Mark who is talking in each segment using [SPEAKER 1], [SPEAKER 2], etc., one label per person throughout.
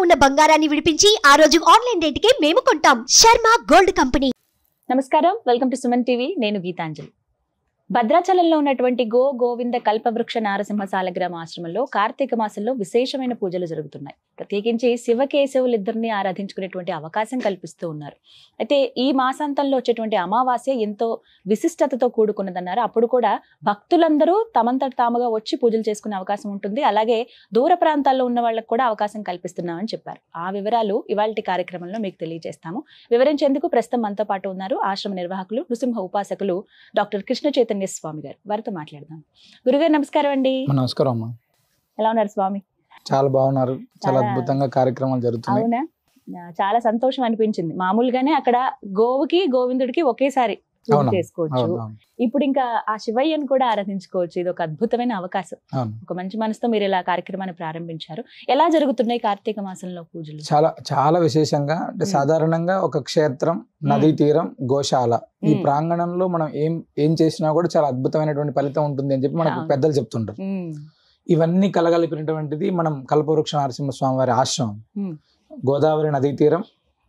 [SPEAKER 1] ఉన్న బంగారాన్ని విడిపించి ఆ రోజు ఆన్లైన్ రేటుకే మేము కొంటాం శర్మ గోల్డ్ కంపెనీ
[SPEAKER 2] నమస్కారం వెల్కమ్ టు సుమన్ టీవీ నేను గీతాంజలి భద్రాచలంలో ఉన్నటువంటి గో గోవింద కల్పవృక్ష నారసింహ సాలగ్రామ ఆశ్రమంలో కార్తీక మాసంలో విశేషమైన పూజలు జరుగుతున్నాయి ప్రత్యేకించి శివకేశవులిద్దరిని ఆరాధించుకునేటువంటి అవకాశం కల్పిస్తూ ఉన్నారు అయితే ఈ మాసాంతంలో వచ్చేటువంటి అమావాస్య ఎంతో విశిష్టతతో కూడుకున్నదన్నారు అప్పుడు కూడా భక్తులందరూ తమంతట తాముగా వచ్చి పూజలు చేసుకునే అవకాశం ఉంటుంది అలాగే దూర ప్రాంతాల్లో ఉన్న వాళ్ళకు కూడా అవకాశం కల్పిస్తున్నామని చెప్పారు ఆ వివరాలు ఇవాళ కార్యక్రమంలో మీకు తెలియజేస్తాము వివరించేందుకు ప్రస్తుతం మనతో పాటు ఉన్నారు ఆశ్రమ నిర్వాహకులు నృసింహ ఉపాసకులు డాక్టర్ కృష్ణ చైతన్య స్వామి గారు వారితో మాట్లాడదాం గురుగారు నమస్కారం అండి
[SPEAKER 3] నమస్కారం అమ్మా
[SPEAKER 2] ఎలా ఉన్నారు స్వామి
[SPEAKER 3] చాలా బాగున్నారు చాలా
[SPEAKER 2] చాలా-
[SPEAKER 3] అద్భుతంగా కార్యక్రమాలు జరుగుతున్నాయి
[SPEAKER 2] అవునా ఆ, చాలా సంతోషం అనిపించింది మామూలుగానే అక్కడ గోవుకి గోవిందుడికి ఒకేసారి పూజ
[SPEAKER 3] అవునా?
[SPEAKER 2] చేసుకోవచ్చు
[SPEAKER 3] అవును అవును
[SPEAKER 2] ఇప్పుడు ఇంకా ఆ శివయ్యను కూడా ఆరాధించుకోవచ్చు ఇది ఒక అద్భుతమైన అవకాశం
[SPEAKER 3] అవును
[SPEAKER 2] ఒక మంచి మనసుతో మీరు ఇలా కార్యక్రమాన్ని ప్రారంభించారు ఎలా జరుగుతున్నాయి కార్తీక మాసంలో పూజలు
[SPEAKER 3] చాలా చాలా విశేషంగా అంటే
[SPEAKER 2] మ్మ్.
[SPEAKER 3] సాధారణంగా ఒక క్షేత్రం నదీ తీరం గోశాల ఈ
[SPEAKER 2] మ్మ్.
[SPEAKER 3] ప్రాంగణంలో మనం ఏం ఏం చేసినా కూడా చాలా అద్భుతమైనటువంటి ఫలితం ఉంటుంది అని చెప్పి మనకు
[SPEAKER 2] అవును.
[SPEAKER 3] పెద్దలు చెప్తుంటారు
[SPEAKER 2] ఉమ్,
[SPEAKER 3] ఇవన్నీ కలగలిపినటువంటిది మనం కల్పవృక్ష నరసింహస్వామి వారి ఆశ్రమం
[SPEAKER 2] మ్మ్.
[SPEAKER 3] గోదావరి నదీ తీరం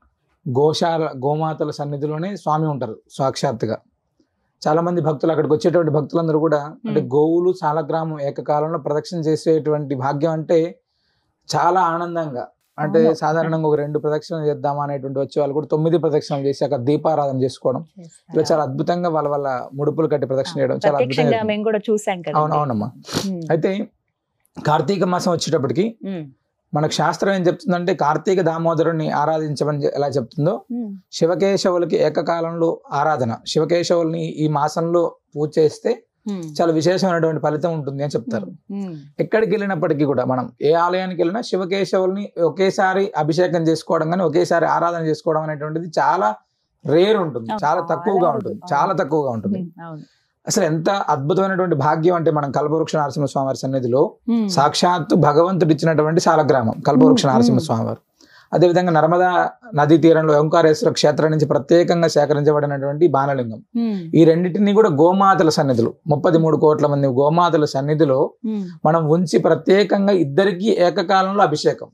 [SPEAKER 3] గోశాల గోమాతల సన్నిధిలోనే స్వామి ఉంటారు సాక్షాత్తుగా చాలా మంది భక్తులు అక్కడికి వచ్చేటువంటి భక్తులందరూ కూడా అంటే
[SPEAKER 2] మ్మ్.
[SPEAKER 3] గోవులు సాలగ్రామం ఏకకాలంలో ప్రదక్షిణ చేసేటువంటి భాగ్యం అంటే చాలా ఆనందంగా అంటే
[SPEAKER 2] అవును.
[SPEAKER 3] సాధారణంగా ఒక రెండు ప్రదక్షిణలు చేద్దామా అనేటువంటి వచ్చే వాళ్ళు కూడా తొమ్మిది ప్రదక్షిణలు చేసి అక్కడ దీపారాధన చేసుకోవడం ఇలా చాలా అద్భుతంగా వాళ్ళ వాళ్ళ ముడుపులు కట్టి ప్రదక్షిణ చేయడం చాలా
[SPEAKER 2] ప్రత్యక్షంగా
[SPEAKER 3] అద్భుతంగా
[SPEAKER 2] మేము కూడా చూసాం కదా
[SPEAKER 3] అవును అవునమ్మా అయితే కార్తీక మాసం వచ్చేటప్పటికి మనకు శాస్త్రం ఏం చెప్తుందంటే కార్తీక దామోదరుని ఆరాధించమని చె- ఎలా చెప్తుందో శివకేశవులకి ఏకకాలంలో ఆరాధన శివకేశవుల్ని ఈ మాసంలో పూజ చేస్తే చాలా విశేషమైనటువంటి ఫలితం ఉంటుంది అని చెప్తారు ఎక్కడికి వెళ్ళినప్పటికీ కూడా మనం ఏ ఆలయానికి వెళ్ళినా శివకేశవుల్ని ఒకేసారి అభిషేకం చేసుకోవడం కానీ ఒకేసారి ఆరాధన చేసుకోవడం అనేటువంటిది చాలా రేర్ ఉంటుంది
[SPEAKER 2] అవును,
[SPEAKER 3] చాలా తక్కువగా
[SPEAKER 2] చాలా
[SPEAKER 3] ఉంటుంది
[SPEAKER 2] అరుదు.
[SPEAKER 3] చాలా తక్కువగా ఉంటుంది
[SPEAKER 2] అవును
[SPEAKER 3] అసలు ఎంత అద్భుతమైనటువంటి భాగ్యం అంటే మనం కల్పవృక్ష నరసింహస్వామి వారి సన్నిధిలో సాక్షాత్తు భగవంతుడు ఇచ్చినటువంటి శాలగ్రామం కల్పవృక్ష
[SPEAKER 2] మ్మ్,
[SPEAKER 3] నరసింహస్వామి వారు అదేవిధంగా నర్మదా నదీ తీరంలో ఓంకారేశ్వర క్షేత్రం నుంచి ప్రత్యేకంగా సేకరించబడినటువంటి బాణలింగం ఈ రెండింటిని కూడా గోమాతల సన్నిధులు ముప్పది మూడు కోట్ల మంది గోమాతల సన్నిధిలో మనం ఉంచి ప్రత్యేకంగా ఇద్దరికి ఏకకాలంలో అభిషేకం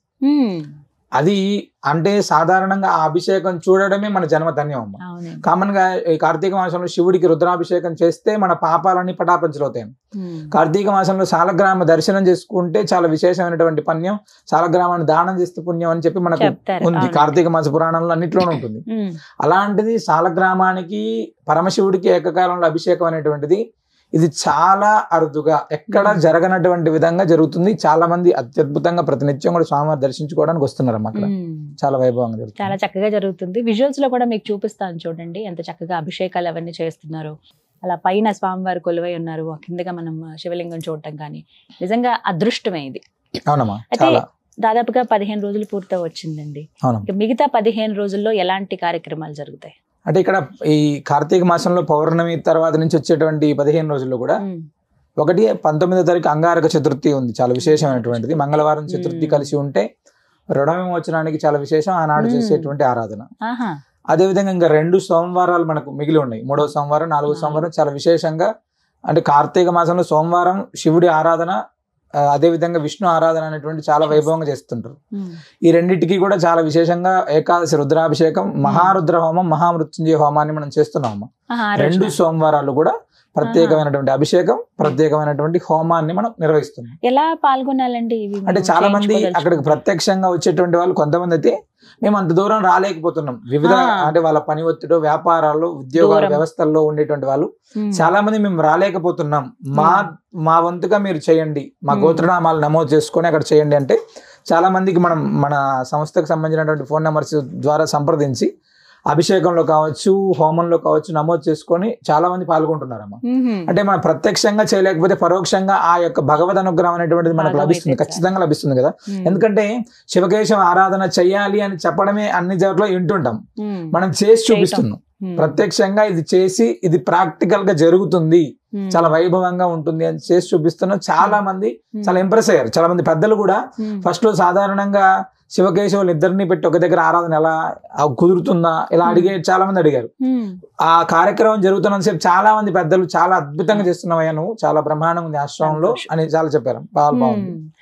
[SPEAKER 3] అది అంటే సాధారణంగా ఆ అభిషేకం చూడడమే మన జన్మ ధన్యం అమ్మ
[SPEAKER 2] అవును
[SPEAKER 3] కామన్ గా ఈ కార్తీక మాసంలో శివుడికి రుద్రాభిషేకం చేస్తే మన పాపాలన్నీ పటాపంచలవుతాయి కార్తీక మాసంలో సాలగ్రామ దర్శనం చేసుకుంటే చాలా విశేషమైనటువంటి పుణ్యం సాలగ్రామాన్ని దానం చేస్తే పుణ్యం అని చెప్పి మనకు
[SPEAKER 2] చెప్తారు
[SPEAKER 3] ఉంది
[SPEAKER 2] అవును.
[SPEAKER 3] కార్తీక మాస పురాణంలో అన్నిట్లోనూ ఉంటుంది
[SPEAKER 2] ఉమ్,
[SPEAKER 3] అలాంటిది సాలగ్రామానికి పరమశివుడికి ఏకకాలంలో అభిషేకం అనేటువంటిది ఇది చాలా అరుదుగా ఎక్కడ
[SPEAKER 2] మ్మ్.
[SPEAKER 3] జరగనటువంటి విధంగా జరుగుతుంది చాలా మంది అత్యద్భుతంగా ప్రతినిత్యం కూడా స్వామివారి దర్శించుకోవడానికి వస్తున్నారు అమ్మ అక్కడ
[SPEAKER 2] ఉమ్.
[SPEAKER 3] చాలా వైభవంగా
[SPEAKER 2] చాలా
[SPEAKER 3] జరుగుతుంది
[SPEAKER 2] చక్కగా జరుగుతుంది విజువల్స్ లో కూడా మీకు చూపిస్తాను చూడండి ఎంత చక్కగా అభిషేకాలు అవన్నీ చేస్తున్నారు అలా పైన స్వామివారు కొలువై ఉన్నారు ఆ కిందగా మనం శివలింగం చూడటం కానీ నిజంగా అదృష్టమే ఇది
[SPEAKER 3] అవునమ్మా
[SPEAKER 2] అయితే
[SPEAKER 3] చాలా
[SPEAKER 2] దాదాపుగా పదిహేను రోజులు పూర్తి వచ్చిందండి
[SPEAKER 3] అవునమ్మా
[SPEAKER 2] ఇక మిగతా పదిహేను రోజుల్లో ఎలాంటి కార్యక్రమాలు జరుగుతాయి
[SPEAKER 3] అంటే ఇక్కడ ఈ కార్తీక మాసంలో పౌర్ణమి తర్వాత నుంచి వచ్చేటువంటి ఈ పదిహేను రోజుల్లో కూడా
[SPEAKER 2] ఉమ్,
[SPEAKER 3] ఒకటి పంతొమ్మిదో తారీఖు అంగారక చతుర్థి ఉంది చాలా విశేషమైనటువంటిది మంగళవారం చతుర్థి
[SPEAKER 2] మ్మ్.
[SPEAKER 3] కలిసి ఉంటే రుణ విమోచనానికి చాలా విశేషం ఆనాడు
[SPEAKER 2] మ్మ్.
[SPEAKER 3] చేసేటువంటి ఆరాధన
[SPEAKER 2] ఆహా
[SPEAKER 3] అదేవిధంగా ఇంకా రెండు సోమవారాలు మనకు మిగిలి ఉన్నాయి మూడో సోమవారం నాలుగో
[SPEAKER 2] ఆ.
[SPEAKER 3] సోమవారం చాలా విశేషంగా అంటే కార్తీక మాసంలో సోమవారం శివుడి ఆరాధన ఆ, అదేవిధంగా విష్ణు ఆరాధన అనేటువంటి చాలా వైభవంగా చేస్తుంటారు
[SPEAKER 2] ఉమ్,
[SPEAKER 3] ఈ రెండింటికి కూడా చాలా విశేషంగా ఏకాదశి రుద్రాభిషేకం మహారుద్ర హోమం మహామృత్యుంజయ హోమాన్ని మనం చేస్తున్నాము
[SPEAKER 2] ఆహా, ఆ
[SPEAKER 3] రెండు
[SPEAKER 2] రోజున.
[SPEAKER 3] సోమవారాలు కూడా ప్రత్యేకమైనటువంటి అభిషేకం ప్రత్యేకమైనటువంటి హోమాన్ని మనం నిర్వహిస్తున్నాం
[SPEAKER 2] ఎలా పాల్గొనాలండి ఇవి
[SPEAKER 3] అంటే
[SPEAKER 2] మేము
[SPEAKER 3] చాలా మంది
[SPEAKER 2] చేయించుకోదలుచుకుంటే?
[SPEAKER 3] అక్కడికి ప్రత్యక్షంగా వచ్చేటువంటి వాళ్ళు కొంతమంది అయితే మేము అంత దూరం రాలేకపోతున్నాం వివిధ
[SPEAKER 2] ఆ.
[SPEAKER 3] అంటే వాళ్ళ పని ఒత్తిడి వ్యాపారాలు ఉద్యోగాల
[SPEAKER 2] దూరం.
[SPEAKER 3] వ్యవస్థల్లో ఉండేటువంటి వాళ్ళు
[SPEAKER 2] ఉమ్,
[SPEAKER 3] చాలా మంది మేము రాలేకపోతున్నాం మా మా వంతుగా మీరు చేయండి మా
[SPEAKER 2] Hmm.
[SPEAKER 3] గోత్రనామాలు నమోదు చేసుకొని అక్కడ చేయండి అంటే చాలా మందికి మనం మన సంస్థకు సంబంధించినటువంటి ఫోన్ నెంబర్స్ ద్వారా సంప్రదించి అభిషేకంలో కావచ్చు హోమంలో కావచ్చు నమోదు చేసుకొని చాలా మంది పాల్గొంటున్నారమ్మా
[SPEAKER 2] ఉమ్,
[SPEAKER 3] అంటే మనం ప్రత్యక్షంగా చేయలేకపోతే పరోక్షంగా ఆ యొక్క భగవద్ అనుగ్రహం అనేటువంటిది మనకు
[SPEAKER 2] భాగం
[SPEAKER 3] లభిస్తుంది
[SPEAKER 2] అయితే
[SPEAKER 3] ఖచ్చితంగా లభిస్తుంది కదా
[SPEAKER 2] ఉమ్,
[SPEAKER 3] ఎందుకంటే శివకేశవ ఆరాధన చెయ్యాలి అని చెప్పడమే అన్ని చోట్ల వింటుంటాం
[SPEAKER 2] ఉమ్,
[SPEAKER 3] మనం చేసి చూపిస్తున్నాం
[SPEAKER 2] ఉమ్,
[SPEAKER 3] ప్రత్యక్షంగా ఇది చేసి ఇది ప్రాక్టికల్ గా జరుగుతుంది
[SPEAKER 2] ఉమ్,
[SPEAKER 3] చాలా వైభవంగా ఉంటుంది అని చేసి చూపిస్తున్నాం చాలా మంది
[SPEAKER 2] ఉమ్,
[SPEAKER 3] చాలా ఇంప్రెస్ అయ్యారు చాలా మంది పెద్దలు కూడా
[SPEAKER 2] ఉమ్,
[SPEAKER 3] ఫస్ట్ లో సాధారణంగా శివకేశవులు ఇద్దరిని పెట్టి ఒక దగ్గర ఆరాధన ఎలా ఆ కుదురుతుందా ఇలా
[SPEAKER 2] Hmm.
[SPEAKER 3] అడిగే చాలా మంది అడిగారు
[SPEAKER 2] ఉమ్,
[SPEAKER 3] ఆ కార్యక్రమం జరుగుతున్నంత సేపు చాలా మంది పెద్దలు చాలా అద్భుతంగా చేస్తున్నావయ్యా నువ్వు చాలా బ్రహ్మాండంగా ఉంది ఆశ్రమంలో
[SPEAKER 2] సంతోషం.
[SPEAKER 3] అని చాలా చెప్పారు చాలా బాగుంది
[SPEAKER 2] ఉమ్.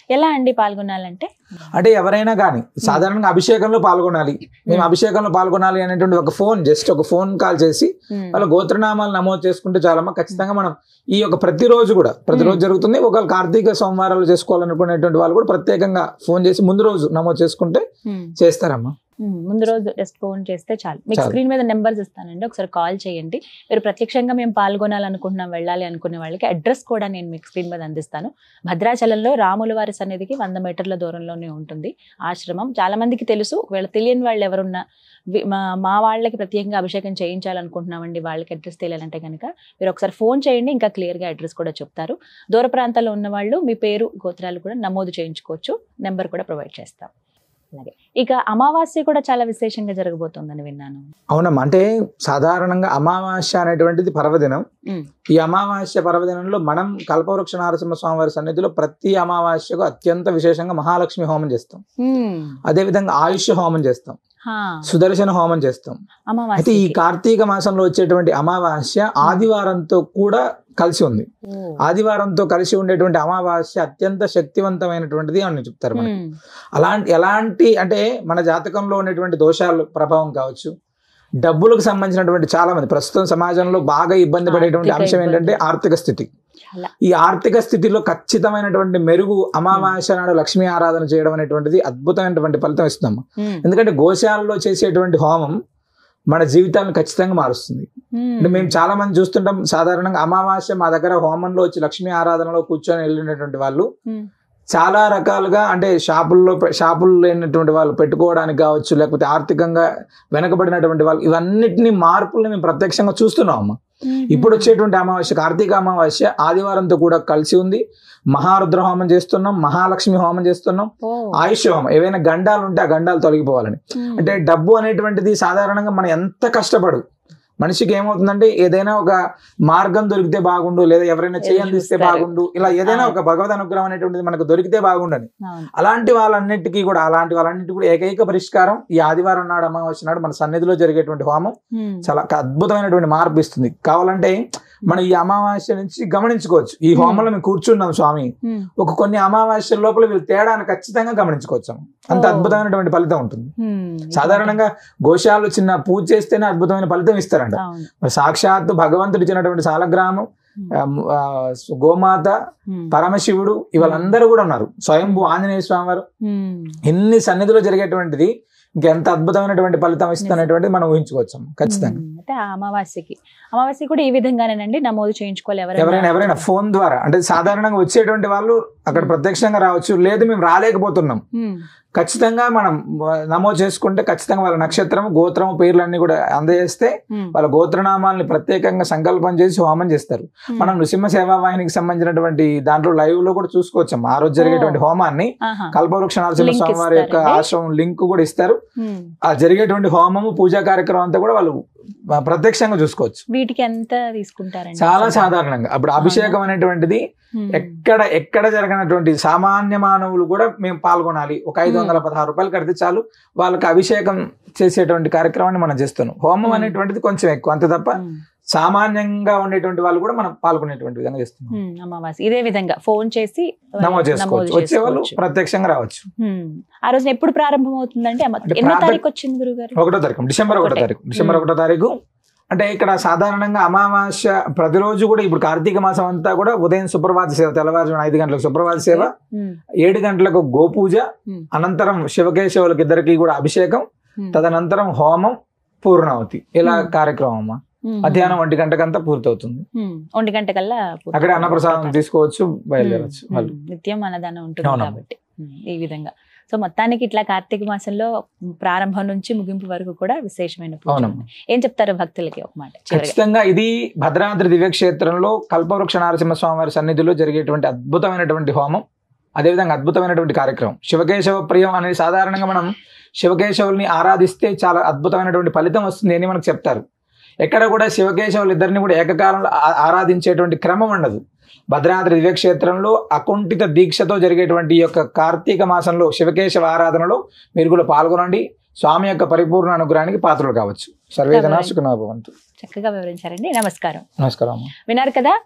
[SPEAKER 2] ఎలా అండి పాల్గొనాలంటే
[SPEAKER 3] అంటే ఎవరైనా కానీ సాధారణంగా అభిషేకంలో పాల్గొనాలి మేము అభిషేకంలో పాల్గొనాలి అనేటువంటి ఒక ఫోన్ జస్ట్ ఒక ఫోన్ కాల్ చేసి
[SPEAKER 2] ఉమ్,
[SPEAKER 3] వాళ్ళ గోత్రనామాలు నమోదు చేసుకుంటే చాలమ్మా ఖచ్చితంగా మనం ఈ యొక్క ప్రతిరోజు కూడా ప్రతిరోజు జరుగుతుంది ఒకవేళ కార్తీక సోమవారాలు చేసుకోవాలనుకునేటువంటి వాళ్ళు కూడా ప్రత్యేకంగా ఫోన్ చేసి ముందు రోజు నమోదు చేసుకుంటే
[SPEAKER 2] ఉమ్.
[SPEAKER 3] చేస్తారమ్మా
[SPEAKER 2] ఉమ్, ముందు రోజు జస్ట్ ఫోన్ చేస్తే చాలు మీకు
[SPEAKER 3] చాలు.
[SPEAKER 2] స్క్రీన్ మీద నెంబర్స్ ఇస్తానండి ఒకసారి కాల్ చేయండి మీరు ప్రత్యక్షంగా మేము పాల్గొనాలనుకుంటున్నాం వెళ్ళాలి అనుకునే వాళ్ళకి అడ్రస్ కూడా నేను మీకు స్క్రీన్ మీద అందిస్తాను భద్రాచలంలో రాముల వారి సన్నిధికి వంద మీటర్ల దూరంలోనే ఉంటుంది ఆశ్రమం చాలా మందికి తెలుసు ఒకవేళ తెలియని వాళ్ళు ఎవరున్నా వి- మా మా వాళ్ళకి ప్రత్యేకంగా అభిషేకం చేయించాలనుకుంటున్నామండి వాళ్ళకి అడ్రస్ తెలియాలంటే కనుక మీరు ఒకసారి ఫోన్ చేయండి ఇంకా క్లియర్గా అడ్రస్ కూడా చెప్తారు దూర ప్రాంతాల్లో ఉన్న వాళ్ళు మీ పేరు గోత్రాలు కూడా నమోదు చేయించుకోవచ్చు నెంబర్ కూడా ప్రొవైడ్ చేస్తాం అలాగే ఇక అమావాస్య కూడా చాలా విశేషంగా జరగబోతోందని విన్నాను
[SPEAKER 3] అవునమ్మా అంటే సాధారణంగా అమావాస్య అనేటువంటిది పర్వదినం
[SPEAKER 2] ఉమ్,
[SPEAKER 3] ఈ అమావాస్య పర్వదినంలో మనం కల్పవృక్ష నారసింహ స్వామివారి సన్నిధిలో ప్రతి అమావాస్యకు అత్యంత విశేషంగా మహాలక్ష్మి హోమం చేస్తాం
[SPEAKER 2] ఉమ్,
[SPEAKER 3] అదేవిధంగా ఆయుష్ హోమం చేస్తాం
[SPEAKER 2] హా,
[SPEAKER 3] సుదర్శన హోమం చేస్తాం అయితే ఈ
[SPEAKER 2] అమావాస్య
[SPEAKER 3] కార్తీక మాసంలో వచ్చేటువంటి అమావాస్య ఆదివారంతో కూడా కలిసి ఉంది ఆదివారంతో కలిసి ఉండేటువంటి అమావాస్య అత్యంత శక్తివంతమైనటువంటిది అని చెప్తారు మనకి అలాంటి ఎలాంటి అంటే మన జాతకంలో ఉన్నటువంటి దోషాల ప్రభావం కావచ్చు డబ్బులకు సంబంధించినటువంటి చాలా మంది ప్రస్తుతం సమాజంలో బాగా ఇబ్బంది పడేటువంటి
[SPEAKER 2] ఆర్థిక
[SPEAKER 3] అంశం ఏంటంటే
[SPEAKER 2] ఇబ్బంది.
[SPEAKER 3] ఆర్థిక స్థితి
[SPEAKER 2] చాలా
[SPEAKER 3] ఈ ఆర్థిక స్థితిలో ఖచ్చితమైనటువంటి మెరుగు అమావాస్య నాడు లక్ష్మీ ఆరాధన చేయడం అనేటువంటిది అద్భుతమైనటువంటి ఫలితం ఇస్తుందమ్మా ఎందుకంటే గోశాలలో చేసేటువంటి హోమం మన జీవితాలను ఖచ్చితంగా మారుస్తుంది అంటే మేము చాలా మంది చూస్తుంటాం సాధారణంగా అమావాస్య మా దగ్గర హోమంలో వచ్చి లక్ష్మీ ఆరాధనలో కూర్చొని వెళ్ళినటువంటి వాళ్ళు చాలా రకాలుగా అంటే షాపుల్లో పె- షాపులు లేనటువంటి వాళ్ళు పెట్టుకోవడానికి కావచ్చు లేకపోతే ఆర్థికంగా వెనకబడినటువంటి వాళ్ళు ఇవన్నిటిని మార్పుల్ని మేము ప్రత్యక్షంగా చూస్తున్నాం అమ్మ ఇప్పుడు వచ్చేటువంటి అమావాస్య కార్తీక అమావాస్య ఆదివారంతో కూడా కలిసి ఉంది మహారుద్ర హోమం చేస్తున్నాం మహాలక్ష్మి హోమం చేస్తున్నాం ఆయుష్ హోమం ఏవైనా గండాలు ఉంటే ఆ గండాలు తొలగిపోవాలని అంటే డబ్బు అనేటువంటిది సాధారణంగా మనం ఎంత కష్టపడు మనిషికి ఏమవుతుందంటే ఏదైనా ఒక మార్గం దొరికితే బాగుండు లేదా ఎవరైనా చేయందిస్తే
[SPEAKER 2] చూస్తారు.
[SPEAKER 3] బాగుండు ఇలా ఏదైనా
[SPEAKER 2] ఆ.
[SPEAKER 3] ఒక భగవద్ అనుగ్రహం అనేటువంటిది మనకు దొరికితే బాగుండని అలాంటి వాళ్ళన్నిటికీ కూడా అలాంటి వాళ్ళన్నిటికీ కూడా ఏకైక పరిష్కారం ఈ ఆదివారం నాడు అమావాస్య నాడు మన సన్నిధిలో జరిగేటువంటి హోమం చాలా ఒక అద్భుతమైనటువంటి మార్పు ఇస్తుంది కావాలంటే మనం ఈ అమావాస్య నుంచి గమనించుకోవచ్చు ఈ హోమంలో మేము కూర్చున్నాం స్వామి ఒక కొన్ని అమావాస్య లోపల వీళ్ళు తేడాను ఖచ్చితంగా గమనించుకోవచ్చు అంత
[SPEAKER 2] ఓ.
[SPEAKER 3] అద్భుతమైనటువంటి ఫలితం ఉంటుంది సాధారణంగా గోశాలలో చిన్న పూజ చేస్తేనే అద్భుతమైన ఫలితం ఇస్తారంట
[SPEAKER 2] అవును
[SPEAKER 3] మరి సాక్షాత్తు భగవంతుడు ఇచ్చినటువంటి సాలగ్రామం ఆ, ఆ, గోమాత పరమశివుడు ఇవాళందరూ కూడా ఉన్నారు స్వయంభూ ఆంజనేయ స్వామి వారు ఎన్ని సన్నిధిలో జరిగేటువంటిది ఇంకెంత అద్భుతమైనటువంటి ఫలితం ఇస్తున్నటువంటిది మనం ఊహించుకోవచ్చు ఖచ్చితంగా
[SPEAKER 2] ఉమ్, అంటే ఆ అమావాస్యకి అమావాస్య కూడా ఈ విధంగానేనండి నమోదు చేయించుకోవాలి
[SPEAKER 3] ఎవరైనా ఎవరైనా ఫోన్ ద్వారా అంటే సాధారణంగా వచ్చేటువంటి వాళ్ళు అక్కడ ప్రత్యక్షంగా రావచ్చు లేదు మేము రాలేకపోతున్నాం
[SPEAKER 2] ఉమ్,
[SPEAKER 3] ఖచ్చితంగా మనం ఆ, నమోదు చేసుకుంటే ఖచ్చితంగా వాళ్ళ నక్షత్రం గోత్రం పేర్లన్నీ కూడా అందజేస్తే
[SPEAKER 2] ఉమ్,
[SPEAKER 3] వాళ్ళ గోత్రనామాల్ని ప్రత్యేకంగా సంకల్పం చేసి హోమం చేస్తారు
[SPEAKER 2] ఉమ్.
[SPEAKER 3] మనం నృసింహ సేవా వాహినికి సంబంధించినటువంటి దాంట్లో లైవ్ లో కూడా చూసుకోవచ్చు ఆ రోజు జరిగేటువంటి హోమాన్ని
[SPEAKER 2] ఆహా.
[SPEAKER 3] కల్పవృక్ష నరసింహ
[SPEAKER 2] Link
[SPEAKER 3] స్వామి వారి యొక్క
[SPEAKER 2] ఇస్తారండి?
[SPEAKER 3] ఆశ్రమం లింక్ కూడా ఇస్తారు
[SPEAKER 2] ఉమ్.
[SPEAKER 3] ఆ జరిగేటువంటి హోమము పూజా కార్యక్రమం అంతా కూడా వాళ్ళు ఆ, ప్రత్యక్షంగా చూసుకోవచ్చు
[SPEAKER 2] వీటికి ఎంత తీసుకుంటారండి
[SPEAKER 3] చాలా
[SPEAKER 2] అసలు?
[SPEAKER 3] సాధారణంగా అప్పుడు అభిషేకం అనేటువంటిది
[SPEAKER 2] ఉమ్.
[SPEAKER 3] ఎక్కడ ఎక్కడ జరగనటువంటి సామాన్య మానవులు కూడా మేము పాల్గొనాలి ఒక ఐదు వందల పదహారు రూపాయలు కడితే చాలు వాళ్ళకి అభిషేకం చేసేటువంటి కార్యక్రమాన్ని మనం చేస్తున్నాం హోమం
[SPEAKER 2] Hmm.
[SPEAKER 3] అనేటువంటిది కొంచెం ఎక్కువ అంతే తప్ప
[SPEAKER 2] ఉమ్.
[SPEAKER 3] సామాన్యంగా ఉండేటువంటి వాళ్ళు కూడా మనం పాల్గొనేటువంటి విధంగా చేస్తున్నాం
[SPEAKER 2] ఉమ్, అమావాస్య ఇదే విధంగా ఫోన్ చేసి
[SPEAKER 3] నమోదు చేసుకోవచ్చు వచ్చే వాళ్ళు ప్రత్యక్షంగా రావచ్చు
[SPEAKER 2] ఉమ్. ఆ రోజున ఎప్పుడు ప్రారంభం అవుతుందంటే అమ్మ-
[SPEAKER 3] అంటే
[SPEAKER 2] ఎన్నో
[SPEAKER 3] ప్రార్థన-
[SPEAKER 2] తారీఖు వచ్చింది గురుగారు
[SPEAKER 3] ఒకటో తారీఖు డిసెంబర్ ఒకటో
[SPEAKER 2] ఒకటే.
[SPEAKER 3] తారీఖు డిసెంబర్
[SPEAKER 2] Hmm.
[SPEAKER 3] ఒకటో తారీఖు అంటే ఇక్కడ సాధారణంగా అమావాస్య ప్రతిరోజు కూడా ఇప్పుడు కార్తీక మాసం అంతా కూడా ఉదయం సుప్రభాత సేవ తెల్లవారుజామున ఐదు గంటలకు సుప్రభాత సేవ
[SPEAKER 2] ఉమ్,
[SPEAKER 3] ఏడు గంటలకు గోపూజ
[SPEAKER 2] Hmm.
[SPEAKER 3] అనంతరం శివకేశవులకు ఇద్దరికి కూడా అభిషేకం
[SPEAKER 2] ఉమ్,
[SPEAKER 3] తదనంతరం హోమం పూర్ణావతి ఇలా
[SPEAKER 2] Hmm.
[SPEAKER 3] కార్యక్రమం అమ్మా
[SPEAKER 2] ఉమ్,
[SPEAKER 3] మధ్యాహ్నం ఒంటి గంటకంతా పూర్తవుతుంది
[SPEAKER 2] ఉమ్, ఒంటి గంట కల్లా పూర్తి
[SPEAKER 3] అక్కడే అన్నప్రసాదం
[SPEAKER 2] అవుతుంది.
[SPEAKER 3] తీసుకోవచ్చు బయలుదేరవచ్చు
[SPEAKER 2] ఉమ్,
[SPEAKER 3] వాళ్ళు
[SPEAKER 2] ఉమ్, నిత్యం అన్నదానం ఉంటుంది
[SPEAKER 3] అవునమ్మా.
[SPEAKER 2] కాబట్టి ఉమ్, ఈ విధంగా సో మొత్తానికి ఇట్లా కార్తీక మాసంలో ప్రారంభం నుంచి ముగింపు వరకు కూడా విశేషమైన పూజ
[SPEAKER 3] అవునమ్మా.
[SPEAKER 2] ఏం చెప్తారు భక్తులకి ఒక మాట చివరిగా
[SPEAKER 3] ఖచ్చితంగా ఇది భద్రాద్రి దివ్యక్షేత్రంలో కల్పవృక్ష నరసింహస్వామి వారి సన్నిధిలో జరిగేటువంటి అద్భుతమైనటువంటి హోమం అదేవిధంగా అద్భుతమైనటువంటి కార్యక్రమం శివకేశవ ప్రియం అనేది సాధారణంగా మనం శివకేశవుల్ని ఆరాధిస్తే చాలా అద్భుతమైనటువంటి ఫలితం వస్తుంది అని మనకు చెప్తారు ఎక్కడ కూడా శివకేశవులు ఇద్దరిని కూడా ఏకకాలంలో ఆ- ఆరాధించేటువంటి క్రమం ఉండదు భద్రాద్రి దివ్యక్షేత్రంలో అకుంఠిత దీక్షతో జరిగేటువంటి ఈ యొక్క కార్తీక మాసంలో శివకేశవ ఆరాధనలో మీరు కూడా పాల్గొనండి స్వామి యొక్క పరిపూర్ణ అనుగ్రహానికి పాత్రలు కావచ్చు సర్వేదనా సుఖనోభవంతు
[SPEAKER 2] చక్కగా వివరించారండి నమస్కారం
[SPEAKER 3] నమస్కారం అమ్మ.
[SPEAKER 2] విన్నారు కదా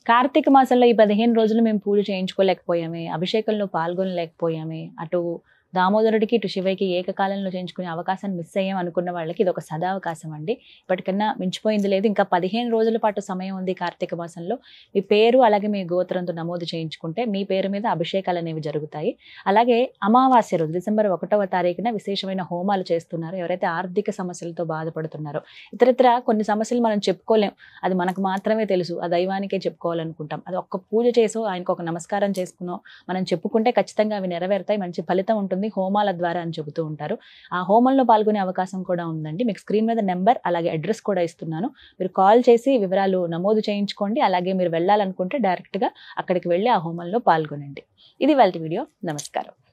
[SPEAKER 2] కార్తీక మాసంలో ఈ పదిహేను రోజులు మేము పూజ చేయించుకోలేకపోయామే అభిషేకంలో పాల్గొనలేకపోయామే అటు దామోదరుడికి ఇటు శివయ్యకి ఏకకాలంలో చేయించుకునే అవకాశాన్ని మిస్ అయ్యాం అనుకున్న వాళ్ళకి ఇది ఒక సదావకాశం అండి ఇప్పటికన్నా మించిపోయింది లేదు ఇంకా పదిహేను రోజుల పాటు సమయం ఉంది కార్తీక మాసంలో మీ పేరు అలాగే మీ గోత్రంతో నమోదు చేయించుకుంటే మీ పేరు మీద అభిషేకాలు అనేవి జరుగుతాయి అలాగే అమావాస్య రోజు డిసెంబర్ ఒకటవ తారీఖున విశేషమైన హోమాలు చేస్తున్నారు ఎవరైతే ఆర్థిక సమస్యలతో బాధపడుతున్నారో ఇతరత్ర కొన్ని సమస్యలు మనం చెప్పుకోలేం అది మనకు మాత్రమే తెలుసు ఆ దైవానికే చెప్పుకోవాలనుకుంటాం అది ఒక్క పూజ చేసో ఆయనకు ఒక నమస్కారం చేసుకునో మనం చెప్పుకుంటే ఖచ్చితంగా అవి నెరవేరుతాయి మంచి ఫలితం ఉంటుంది హోమాల ద్వారా అని చెబుతూ ఉంటారు ఆ హోమంలో పాల్గొనే అవకాశం కూడా ఉందండి మీకు స్క్రీన్ మీద నెంబర్ అలాగే అడ్రస్ కూడా ఇస్తున్నాను మీరు కాల్ చేసి వివరాలు నమోదు చేయించుకోండి అలాగే మీరు వెళ్ళాలనుకుంటే డైరెక్ట్గా అక్కడికి వెళ్ళి ఆ హోమంలో పాల్గొనండి ఇది వాళ్ళ వీడియో నమస్కారం